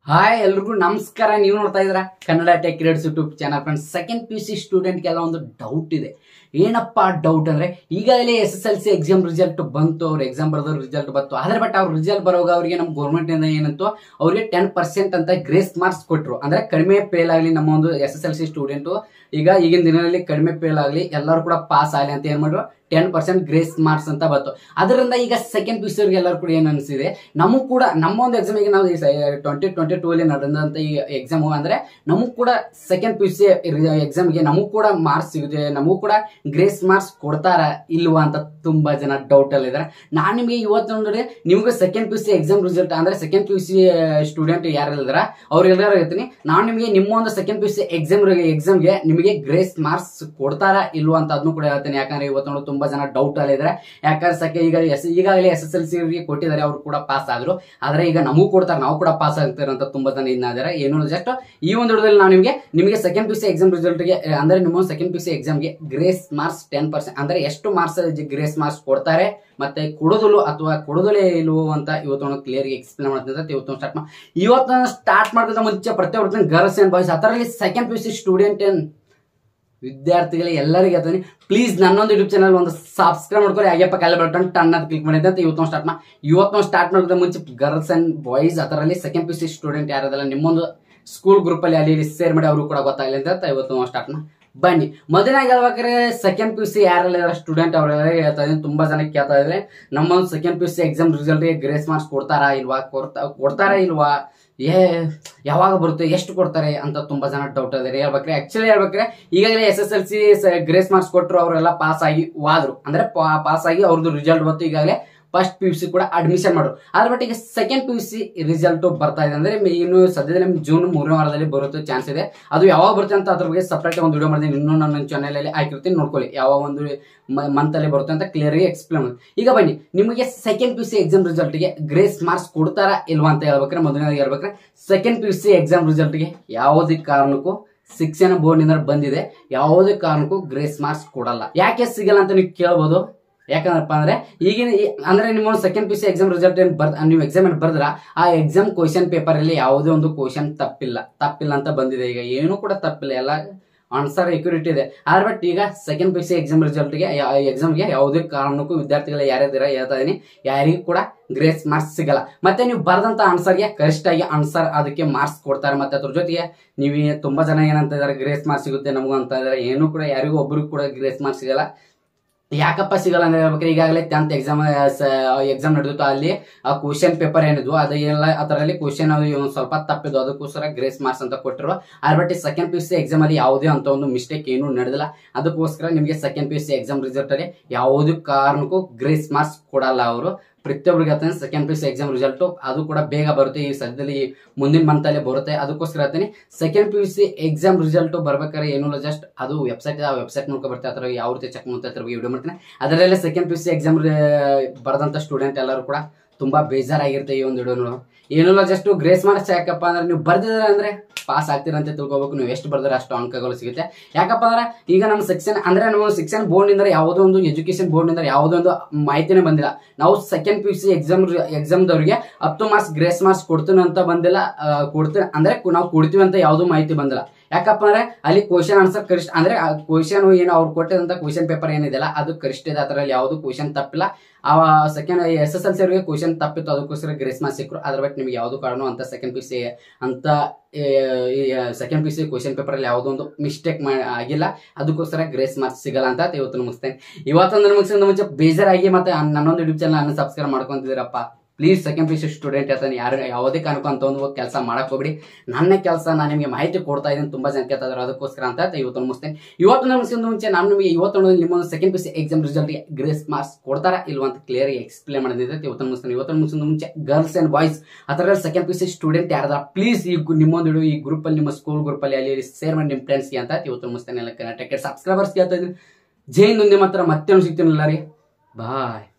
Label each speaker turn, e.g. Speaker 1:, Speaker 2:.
Speaker 1: hi ಎಲ್ರಿಗೂ ನಮಸ್ಕಾರ ನೀವು ನೋಡ್ತಾ ಇದ್ದೀರಾ Kannada tech creates YouTube channel friends second P U C ಸ್ಟೂಡೆಂಟ್ಗೆಲ್ಲ ಒಂದು ಡೌಟ್ ಇದೆ ಏನಪ್ಪ ಡೌಟ್ ಅಂದ್ರೆ ಈಗಾಗಲೇ S S L C exam result ಬಂತು ಅವ್ರ ಎಕ್ಸಾಮ್ ಬರೆದ ರಿಸಲ್ಟ್ ಬಂತು ಆದ್ರೆ ಬಟ್ ಅವ್ರ ರಿಸಲ್ಟ್ ಬರೋವಾಗ ಅವರಿಗೆ ನಮ್ಮ ಗೌರ್ಮೆಂಟ್ ಇಂದ ಏನಂತು ಅವ್ರಿಗೆ ಟೆನ್ ಪರ್ಸೆಂಟ್ ಅಂತ ಗ್ರೇಸ್ ಮಾರ್ಕ್ಸ್ ಕೊಟ್ರು ಅಂದ್ರೆ ಕಡಿಮೆ ಫೇಲ್ ಆಗಲಿ ನಮ್ಮ ಒಂದು S S L C student ಈಗ ಈಗಿನ ದಿನದಲ್ಲಿ ಕಡಿಮೆ ಫೇಲ್ ಆಗಲಿ ಎಲ್ಲರೂ ಕೂಡ ಪಾಸ್ ಆಗಲಿ ಅಂತ ಏನ್ ಮಾಡ್ರು ಟೆನ್ ಪರ್ಸೆಂಟ್ ಗ್ರೇಸ್ ಮಾರ್ಕ್ಸ್ ಅಂತ ಬಂತು ಅದರಿಂದ ಈಗ ಸೆಕೆಂಡ್ ಪಿ ಯು ಎಲ್ಲರೂ ಕೂಡ ಏನ್ ಅನಿಸಿದೆ ನಮಗ್ ಕೂಡ ನಮ್ಮ ಒಂದು ಎಕ್ಸಾಮಿಗೆ ನಾವು ಟ್ವೆಂಟಿ ಟ್ವೆಂಟಿ ಟೂ ಅಲ್ಲಿ ನಡೆದಂತ ಈ ಎಕ್ಸಾಮ್ ಅಂದ್ರೆ ನಮಗ್ ಕೂಡ ಸೆಕೆಂಡ್ ಪಿ ಯು ಸಿ ಎಕ್ಸಾಮ್ಗೆ ನಮಗ್ ಕೂಡ ಮಾರ್ಕ್ಸ್ ಸಿಗುತ್ತೆ ನಮಗೂ ಕೂಡ ಗ್ರೇಸ್ ಮಾರ್ಕ್ಸ್ ಕೊಡ್ತಾರ ಇಲ್ವಾ ಅಂತ ತುಂಬಾ ಜನ ಡೌಟ್ ಅಲ್ಲಿ ಇದಾರೆ ನಾನ್ ನಿಮಗೆ ಇವತ್ತು ನೋಡಿದ್ರೆ ನಿಮ್ಗೆ second P U C exam result ಅಂದ್ರೆ second P U C student ಯಾರು ಇದಾರ ಅವ್ರೆಲ್ಲರೂ ಹೇಳ್ತೀನಿ ನಾನು ನಿಮಗೆ ನಿಮ್ಮ ಒಂದು second P U C exam ಎಕ್ಸಾಮ್ಗೆ ನಿಮಗೆ ಗ್ರೇಸ್ ಮಾರ್ಕ್ಸ್ ಕೊಡ್ತಾರಾ ಇಲ್ವಾ ಅಂತ ಅದನ್ನು ಕೂಡ ಹೇಳ್ತೀನಿ ಯಾಕಂದ್ರೆ ಇವತ್ತು ನೋಡಿ ತುಂಬಾ ಜನ ಡೌಟ್ ಅಲ್ಲಿ ಇದಾರೆ ಯಾಕಂದ್ರೆ ಸೆಕೆ ಈಗ ಎಸ್ ಈಗಾಗಲೇ ಎಸ್ ಎಸ್ ಎಲ್ ಸಿ ಕೊಟ್ಟಿದ್ದಾರೆ ಅವ್ರು ಕೂಡ ಪಾಸ್ ಆದ್ರು ಆದ್ರೆ ಈಗ ನಮಗೂ ಕೊಡ್ತಾರೆ ನಾವು ಕೂಡ ಪಾಸ್ ಆಗ್ತಾರೆ ಅಂತ ತುಂಬಾ ಜನ ಇನ್ನ ಇದಾರೆ ಏನು ಜಸ್ಟ್ ಈ ಒಂದು ವಿಡಿಯೋದಲ್ಲಿ ನಾವು ನಿಮಗೆ ನಿಮಗೆ ಸೆಕೆಂಡ್ ಪಿ ಸಿ ಎಕ್ಸಾಮ್ ರಿಸಲ್ಟ್ಗೆ ಅಂದ್ರೆ ನಿಮ್ಮ ಸೆಕೆಂಡ್ ಪಿ ಸಿ ಎಕ್ಸಾಮ್ಗೆ ಗ್ರೇಸ್ ಮಾರ್ಕ್ಸ್ ಟೆನ್ ಪರ್ಸೆಂಟ್ ಅಂದ್ರೆ ಎಷ್ಟು ಮಾರ್ಕ್ಸ್ ಗ್ರೇಸ್ ಮಾರ್ಕ್ಸ್ ಕೊಡ್ತಾರೆ ಮತ್ತೆ ಕೊಡೋದಿಲ್ಲ ಅಥವಾ ಕೊಡೋದಲೇ ಇಲ್ವೋ ಅಂತ ಇವತ್ತು ಕ್ಲಿಯರ್ ಎಕ್ಸ್ಪ್ಲೇನ್ ಮಾಡ್ತಿದ್ದೆ ಇವತ್ತು ಸ್ಟಾರ್ಟ್ ಮಾಡಿ ಇವತ್ತು ಸ್ಟಾರ್ಟ್ ಮಾಡೋದ್ರ ಮುಂಚೆ ಪ್ರತಿಯೊಬ್ಬರು ಗರ್ಲ್ಸ್ ಅಂಡ್ ಬಾಯ್ಸ್ ಅದರಲ್ಲಿ ಸೆಕೆಂಡ್ ಪಿ ಸಿ ಸ್ಟೂಡೆಂಟ್ ಏನ್ ವಿದ್ಯಾರ್ಥಿಗಳಿಗೆ ಎಲ್ಲರಿಗೆ ಹೇಳ್ತೀನಿ ಪ್ಲೀಸ್ ನನ್ನೊಂದು ಯೂಟ್ಯೂಬ್ ಚಾನಲ್ ಒಂದು ಸಬ್ಸ್ಕ್ರೈಬ್ ಮಾಡ್ಕೊಳ್ಳಿ ಹಾಗೆಪ್ಪ ಕಾಲ ಬಟನ್ ಟನ್ ಅಂತ ಕ್ಲಿಕ್ ಮಾಡಿದ್ದೆ ಅಂತ ಇವತ್ತು ಸ್ಟಾರ್ಟ್ ಮಾಡಿ ಇವತ್ತು ಸ್ಟಾರ್ಟ್ ಮಾಡೋದ್ರ ಮುಂಚೆ ಗರ್ಲ್ಸ್ ಅಂಡ್ ಬಾಯ್ಸ್ ಅದರಲ್ಲಿ ಸೆಕೆಂಡ್ ಪಿ ಸಿ ಸ್ಟೂಡೆಂಟ್ ಯಾರದಲ್ಲ ನಿಮ್ಮೊಂದು ಸ್ಕೂಲ್ ಗ್ರೂಪ್ ಅಲ್ಲಿ ಅಲ್ಲಿ ಇಲ್ಲಿ ಸೇರ್ ಮಾಡಿ ಅವರು ಕೂಡ ಗೊತ್ತಾಗಲಿ ಅಂತ ಇವತ್ತು ಸ್ಟಾರ್ಟ್ ಮಾಡಿ ಬನ್ನಿ ಮೊದಲಾಗಿ ಹೇಳ್ಬೇಕಾದ್ರೆ ಸೆಕೆಂಡ್ ಪಿ ಯು ಸಿ ಯಾರೆಲ್ಲ ಸ್ಟೂಡೆಂಟ್ ಅವರೆಲ್ಲ ಹೇಳ್ತಾ ಇದ್ದೀನಿ ತುಂಬಾ ಜನ ಕೇಳ್ತಾ ಇದ್ರೆ ನಮ್ಮ second P U C exam result grace marks ಕೊಡ್ತಾರಾ ಇಲ್ವಾ ಕೊಡ್ತಾ ಕೊಡ್ತಾರಾ ಇಲ್ವಾ ಏ ಯಾವಾಗ ಬರುತ್ತೆ ಎಷ್ಟು ಕೊಡ್ತಾರೆ ಅಂತ ತುಂಬಾ ಜನ ಡೌಟ್ ಇದಾರೆ ಹೇಳ್ಬೇಕ್ರೆ ಆಕ್ಚುಲಿ ಹೇಳ್ಬೇಕ್ರೆ ಈಗಾಗಲೇ S S L C grace marks ಕೊಟ್ಟರು ಅವರೆಲ್ಲ ಪಾಸ್ ಆಗಿ ವಾದ್ರು ಅಂದ್ರೆ ಪಾಸ್ ಆಗಿ ಅವ್ರದ್ದು ರಿಸಲ್ಟ್ ಬಂತು ಈಗಾಗಲೇ ಫಸ್ಟ್ ಪಿ ಯು ಸಿ ಕೂಡ ಅಡ್ಮಿಷನ್ ಮಾಡು ಅದ್ರ ಬಟ್ ಈಗ second P U C result ಬರ್ತಾ ಇದೆ ಅಂದ್ರೆ ಇನ್ನು ಸದ್ಯದಲ್ಲಿ ಜೂನ್ ಮೂರನೇ ವಾರದಲ್ಲಿ ಬರುತ್ತೆ ಚಾನ್ಸ್ ಇದೆ ಅದು ಯಾವಾಗ ಬರುತ್ತೆ ಅಂತ ಅದ್ರ ಬಗ್ಗೆ ಸಪ್ರೇಟ್ ಒಂದು ವಿಡಿಯೋ ಮಾಡಿದ್ದೀನಿ ಇನ್ನೂ ನನ್ನ ಚಾನಲ್ ಅಲ್ಲಿ ಹಾಕಿರ್ತೀನಿ ನೋಡ್ಕೊಳ್ಳಿ ಯಾವ ಒಂದು ಮಂತ್ ಅಲ್ಲಿ ಬರುತ್ತೆ ಅಂತ ಕ್ಲಿಯರ್ ಆಗಿ ಎಕ್ಸ್ಪ್ಲೇನ್ ಮಾಡಿ ಈಗ ಬನ್ನಿ ನಿಮಗೆ second P U C exam result ಗೆ ಗ್ರೇಸ್ ಮಾರ್ಕ್ಸ್ ಕೊಡ್ತಾರಾ ಇಲ್ವಾ ಅಂತ ಹೇಳ್ಬೇಕ್ರೆ ಮೊದಲನೇದಾಗಿ ಹೇಳ್ಬೇಕ್ರೆ second P U C exam result ಗೆ ಯಾವುದೇ ಕಾರಣಕ್ಕೂ ಶಿಕ್ಷಣ ಬೋರ್ಡ್ ನಿಂದ ಬಂದಿದೆ ಯಾವುದೇ ಕಾರಣಕ್ಕೂ ಗ್ರೇಸ್ ಮಾರ್ಕ್ಸ್ ಕೊಡಲ್ಲ ಯಾಕೆ ಸಿಗಲ್ಲ ಅಂತ ನೀವು ಕೇಳ್ಬೋದು ಯಾಕಂದ್ರಪ್ಪ ಅಂದ್ರೆ ಈಗಿನ ಈ- ಅಂದ್ರೆ ನಿಮ್ಮ second P C exam result ಏನ್ ಬರ್ ನೀವು ಎಕ್ಸಾಮ್ ಏನ್ ಬರ್ದ್ರ ಆ ಎಕ್ಸಾಮ್ ಕ್ವಶನ್ ಪೇಪರ್ ಅಲ್ಲಿ ಯಾವುದೇ ಒಂದು ಕ್ವಶನ್ ತಪ್ಪಿಲ್ಲ ತಪ್ಪಿಲ್ಲ ಅಂತ ಬಂದಿದೆ ಈಗ ಏನು ಕೂಡ ತಪ್ಪಿಲ್ಲ ಎಲ್ಲ ಆನ್ಸರ್ ಎಕ್ಯುರೇಟ್ ಇದೆ ಆದ್ರೆ ಬಟ್ ಈಗ ಸೆಕೆಂಡ್ ಪಿ ಸಿ ಎಕ್ಸಾಮ್ ರಿಸಲ್ಟ್ಗೆ ಎಕ್ಸಾಮ್ಗೆ ಯಾವುದೇ ಕಾರಣಕ್ಕೂ ವಿದ್ಯಾರ್ಥಿಗಳು ಯಾರ್ಯಾರ ಹೇಳ್ತಾ ಇದೀನಿ ಯಾರಿಗೂ ಕೂಡ ಗ್ರೇಸ್ ಮಾರ್ಕ್ಸ್ ಸಿಗಲ್ಲ ಮತ್ತೆ ನೀವು ಬರೆದಂತ ಆನ್ಸರ್ಗೆ ಕರೆಕ್ಟ್ ಆಗಿ ಆನ್ಸರ್ ಅದಕ್ಕೆ ಮಾರ್ಕ್ಸ್ ಕೊಡ್ತಾರೆ ಮತ್ತೆ ಅದ್ರ ಜೊತೆಗೆ ನೀವು ತುಂಬಾ ಜನ ಏನಂತ ಇದಾರೆ ಗ್ರೇಸ್ ಮಾರ್ಕ್ಸ್ ಸಿಗುತ್ತೆ ನಮಗೂ ಅಂತ ಇದಾರೆ ಏನು ಕೂಡ ಯಾರಿಗೂ ಒಬ್ರಿಗೂ ಕೂಡ ಗ್ರೇಸ್ ಮಾರ್ಕ್ಸ್ ಸಿಗಲ್ಲ ಯಾಕಪ್ಪ ಸಿಗಲ್ಲ ಅಂದ್ರೆ ಹೇಳ್ಬೇಕಾದ್ರೆ ಈಗಾಗಲೇ ಟೆಂತ್ ಎಕ್ಸಾಮ್ ಎಕ್ಸಾಮ್ ನಡೆದಿತ್ತು ಅಲ್ಲಿ ಆ ಕ್ವಶನ್ ಪೇಪರ್ ಏನಿದ್ವು ಅದು ಎಲ್ಲ ಅದರಲ್ಲಿ ಕ್ವಶನ್ ಅದು ಒಂದ್ ಸ್ವಲ್ಪ ತಪ್ಪಿದ್ವು ಅದಕ್ಕೋಸ್ಕರ ಗ್ರೇಸ್ ಮಾರ್ಕ್ಸ್ ಅಂತ ಕೊಟ್ಟರು ಆದ್ರೆ but second P U C exam ಅಲ್ಲಿ ಯಾವುದೇ ಅಂತ ಒಂದು ಮಿಸ್ಟೇಕ್ ಏನು ನಡೆದಿಲ್ಲ ಅದಕ್ಕೋಸ್ಕರ ನಿಮಗೆ second P U C exam result ಅಲ್ಲಿ ಯಾವುದೇ ಕಾರಣಕ್ಕೂ ಗ್ರೇಸ್ ಮಾರ್ಕ್ಸ್ ಕೊಡಲ್ಲ ಅವರು ಪ್ರತಿಯೊಬ್ಬರಿಗೆ ಹೇಳ್ತೀನಿ second P U C exam result ಅದು ಕೂಡ ಬೇಗ ಬರುತ್ತೆ ಈ ಸದ್ಯದಲ್ಲಿ ಮುಂದಿನ ಮಂತ್ ಅಲ್ಲಿ ಬರುತ್ತೆ ಅದಕ್ಕೋಸ್ಕರ ಹೇಳ್ತೀನಿ second P U C exam result ಬರ್ಬೇಕಾದ್ರೆ ಏನಿಲ್ಲ ಜಸ್ಟ್ ಅದು ವೆಬ್ಸೈಟ್ ಆ ವೆಬ್ಸೈಟ್ ನೋಡ್ಕೊ ಬರ್ತಾ ಅದ್ರ ಯಾವ ರೀತಿ ಚೆಕ್ ಮಾಡ್ತಾ ಇದ್ರ ವಿಡಿಯೋ ಮಾಡ್ತೀನಿ ಅದರಲ್ಲೇ second P U C exam ಬರೆದಂತ ಸ್ಟೂಡೆಂಟ್ ಎಲ್ಲರೂ ಕೂಡ ತುಂಬಾ ಬೇಜಾರಾಗಿರುತ್ತೆ ಈ ಒಂದು ವಿಡಿಯೋ ನೋಡೋ ಏನಿಲ್ಲ ಜಸ್ಟ್ ಗ್ರೇಸ್ ಮಾರ್ಕ್ಸ್ ಯಾಕಪ್ಪ ಅಂದ್ರೆ ನೀವು ಬರ್ದಿದ್ರೆ ಅಂದ್ರೆ ಪಾಸ್ ಆಗ್ತೀರ ಅಂತ ತಿಳ್ಕೊಬೇಕು ನೀವು ಎಷ್ಟು ಬರ್ದ್ರೆ ಅಷ್ಟು ಅಂಕಗಳು ಸಿಗುತ್ತೆ ಯಾಕಪ್ಪ ಅಂದ್ರೆ ಈಗ ನಮ್ಮ ಸೆಕ್ಷನ್ ಅಂದ್ರೆ ನಮ್ಮ ಶಿಕ್ಷಣ ಬೋರ್ಡ್ ನಿಂದ ಯಾವುದೋ ಒಂದು ಎಜುಕೇಶನ್ ಬೋರ್ಡ್ ನಿಂದ ಯಾವುದೋ ಒಂದು ಮಾಹಿತಿನೇ ಬಂದಿಲ್ಲ ನಾವು second P U C exam ಎಕ್ಸಾಮ್ದವ್ರಿಗೆ up to marks grace marks ಕೊಡ್ತೀನಿ ಅಂತ ಬಂದಿಲ್ಲ ಆ, ಕೊಡ್ತೀನಿ ಅಂದ್ರೆ ಕು- ನಾವು ಕೊಡ್ತೀವಿ ಅಂತ ಯಾವುದೂ ಮಾಹಿತಿ ಬಂದಿಲ್ಲ ಯಾಕಪ್ಪ ಅಂದ್ರೆ ಅಲ್ಲಿ ಕ್ವಶನ್ ಆನ್ಸರ್ ಕರೆಕ್ಟ್ ಅಂದ್ರೆ ಕ್ವಶನ್ ಏನು ಅವ್ರು ಕೊಟ್ಟಿದಂತ ಕ್ವಶನ್ ಪೇಪರ್ ಏನಿದೆಯಲ್ಲ ಅದು ಕರೆಕ್ಟ್ ಇದೆ ಅದರಲ್ಲಿ ಯಾವುದು ಕ್ವಶನ್ ತಪ್ಪಿಲ್ಲ ಆ second S S L C ಅವರಿಗೆ ಕ್ವಶನ್ ತಪ್ಪಿತ್ತು ಅದಕ್ಕೋಸ್ಕರ ಗ್ರೇಸ್ ಮಾರ್ಕ್ಸ್ ಸಿಕ್ಕರು ಅದ್ರ ಬಟ್ ನಿಮ್ಗೆ ಯಾವುದು ಕಾರಣ ಅಂತ ಸೆಕೆಂಡ್ ಪಿ ಸಿ ಅಂತ second P C question paper ಅಲ್ಲಿ ಯಾವುದೋ ಒಂದು ಮಿಸ್ಟೇಕ್ ಆಗಿಲ್ಲ ಅದಕ್ಕೋಸ್ಕರ ಗ್ರೇಸ್ ಮಾರ್ಕ್ಸ್ ಸಿಗಲ್ಲ ಅಂತ ಇವತ್ತು ಮುಗಿಸ್ತೇನೆ ಇವತ್ತೊಂದು ಮುಗಿಸಿದ ಮುಂಚೆ ಬೇಜಾರಾಗಿ ಮತ್ತೆ ನನ್ನೊಂದು ಯೂಟ್ಯೂಬ್ ಚಾನಲ್ ಅನ್ನು ಸಬ್ಸ್ಕ್ರೈಬ್ ಮಾಡ್ಕೊಂತಿದ್ದೀರಪ್ಪ please second P C student ಹೇಳ್ತಾನೆ ಯಾರು ಯಾವುದೇ ಕಾರಣಕ್ಕೂ ಅಂತ ಒಂದು ಕೆಲಸ ಮಾಡಕ್ ಹೋಗ್ಬಿಡಿ ನನ್ನ ಕೆಲಸ ನಾನು ನಿಮಗೆ ಮಾಹಿತಿ ಕೊಡ್ತಾ ಇದ್ದೀನಿ ತುಂಬಾ ಜನ ಕೇಳ್ತಾ ಇದ್ದಾರೆ ಅದಕ್ಕೋಸ್ಕರ ಅಂತ ಇವತ್ತು ಮುಗಿಸ್ತೇನೆ ಇವತ್ತು ಮುಗಿಸಿದ ಮುಂಚೆ ನಾನು ನಿಮಗೆ ಇವತ್ತು ನಿಮ್ಮೊಂದು ಸೆಕೆಂಡ್ ಪಿ ಸಿ ಎಕ್ಸಾಮ್ ರಿಸಲ್ಟ್ಗೆ ಗ್ರೇಸ್ ಮಾರ್ಕ್ಸ್ ಕೊಡ್ತಾರಾ ಇಲ್ವಾ ಅಂತ ಕ್ಲಿಯರ್ ಎಕ್ಸ್ಪ್ಲೇನ್ ಮಾಡಿದ್ರೆ ಇವತ್ತು ಮುಗಿಸ್ತೇನೆ ಇವತ್ತು ಮುಗಿಸಿದ ಮುಂಚೆ ಗರ್ಲ್ಸ್ ಅಂಡ್ ಬಾಯ್ಸ್ ಅದರಲ್ಲಿ ಸೆಕೆಂಡ್ ಪಿ ಸಿ ಸ್ಟೂಡೆಂಟ್ ಯಾರದ ಪ್ಲೀಸ್ ಈ ಗು- ನಿಮ್ಮೊಂದು video ಈ ಗ್ರೂಪ್ ಅಲ್ಲಿ ನಿಮ್ಮ ಸ್ಕೂಲ್ ಗ್ರೂಪ್ ಅಲ್ಲಿ ಅಲ್ಲಿ ಶೇರ್ ಮಾಡಿ ನಿಮ್ಮ ಫ್ರೆಂಡ್ಸ್ಗೆ ಅಂತ ಇವತ್ತು ಮುಗಿಸ್ತೇನೆ ಎಲ್ಲ ಕರ್ನಾಟಕ ಸಬ್ಸ್ಕ್ರೈಬರ್ಸ್ ಕೇಳ್ತಾ ಇದ್ದೀನಿ ಜೈ ಹಿಂದ್ ನಿಮ್ಮ ಹತ್ರ ಮತ್ತೆ ಸಿಗ್ತೀನಲ್ಲ ರೀ ಬಾಯ್